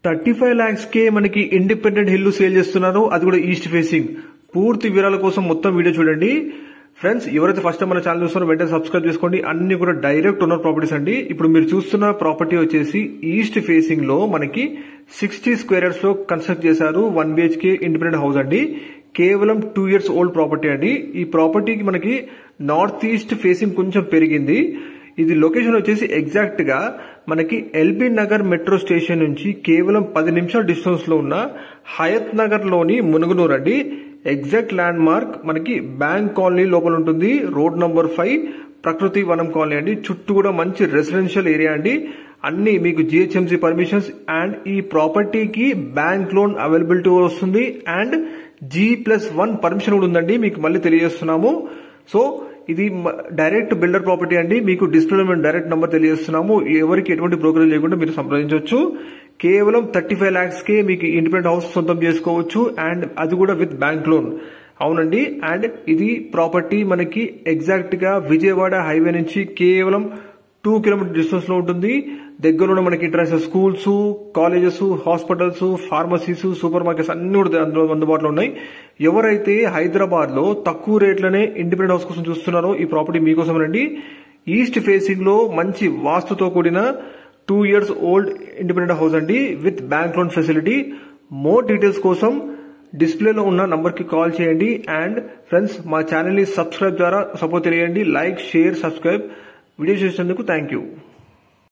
thirty five lakhs కే మనకి independent hill sale చేస్తున్నారు అది కూడా ఈస్ట్ ఫేసింగ్ పూర్తి వివరాల కోసం మొత్తం వీడియో చూడండి ఫ్రెండ్స్ ఎవరైతే ఫస్ట్ టైం మన ఛానల్ చూస్తారో వెంటనే సబ్స్క్రైబ్ చేసుకోండి అన్ని కూడా డైరెక్ట్ ఓనర్ ప్రాపర్టీస్ అండి ఇప్పుడు మీరు చూస్తున్న ప్రాపర్టీ వచ్చేసి ఈస్ట్ ఫేసింగ్ లో మనకి సిక్స్టీ స్క్వేర్స్ లో కన్స్ట్రక్ట్ చేశారు వన్ బిహెచ్కే ఇండిపెండెంట్ హౌస్ అండి కేవలం టూ ఇయర్స్ ఓల్డ్ ప్రాపర్టీ అండి ఈ ప్రాపర్టీకి మనకి నార్త్ ఈస్ట్ ఫేసింగ్ కొంచెం పెరిగింది ఇది లొకేషన్ వచ్చేసి ఎగ్జాక్ట్ గా మనకి ఎల్బీ నగర్ మెట్రో స్టేషన్ నుంచి కేవలం పది నిమిషాల డిస్టెన్స్ లో ఉన్న హయత్ నగర్ లోని మునుగునూరు అండి ఎగ్జాక్ట్ ల్యాండ్ మార్క్ మనకి బ్యాంక్ కాలనీ లోపల ఉంటుంది రోడ్ నంబర్ ఫైవ్ ప్రకృతి వనం కాలనీ అండి చుట్టూ కూడా మంచి రెసిడెన్షియల్ ఏరియా అండి అన్ని మీకు జిహెచ్ఎంసీ పర్మిషన్స్ అండ్ ఈ ప్రాపర్టీకి బ్యాంక్ లోన్ అవైలబిలిటీ వస్తుంది and G plus one permission కూడా ఉందండి మీకు మళ్ళీ తెలియజేస్తున్నాము సో ఇది డైరెక్ట్ బిల్డర్ ప్రాపర్టీ అండి మీకు డిస్ప్లేలో మేము డైరెక్ట్ నంబర్ తెలియజేస్తున్నాము ఎవరికి ఎటువంటి బ్రోకరేజ్ లేకుండా మీరు సంప్రదించవచ్చు కేవలం థర్టీ ఫైవ్ ల్యాక్స్ కే మీకు ఇండిపెండెంట్ హౌస్ సొంతం చేసుకోవచ్చు అండ్ అది కూడా విత్ బ్యాంక్ లోన్ అవునండి అండ్ ఇది ప్రాపర్టీ మనకి ఎగ్జాక్ట్ గా విజయవాడ హైవే నుంచి కేవలం టూ కిలోమీటర్ డిస్టెన్స్ లో ఉంటుంది దగ్గరలో మనకి international schools colleges hospitals pharmacies supermarkets అన్ని కూడా అందులో అందుబాటులో ఉన్నాయి ఎవరైతే హైదరాబాద్ లో తక్కువ రేట్లనే ఇండిపెండెంట్ హౌస్ కోసం చూస్తున్నారో ఈ ప్రాపర్టీ మీకోసమేనండి ఈస్ట్ ఫేసింగ్ లో మంచి వాస్తుతో కూడిన two years old independent house అండి with bank loan facility more details కోసం డిస్ప్లేలో ఉన్న నంబర్ కి కాల్ చేయండి అండ్ ఫ్రెండ్స్ మా ఛానల్ ని సబ్స్క్రైబ్ ద్వారా సపోర్ట్ తెలియండి లైక్ షేర్ సబ్స్క్రైబ్ వీడియో చేసినందుకు థ్యాంక్ యూ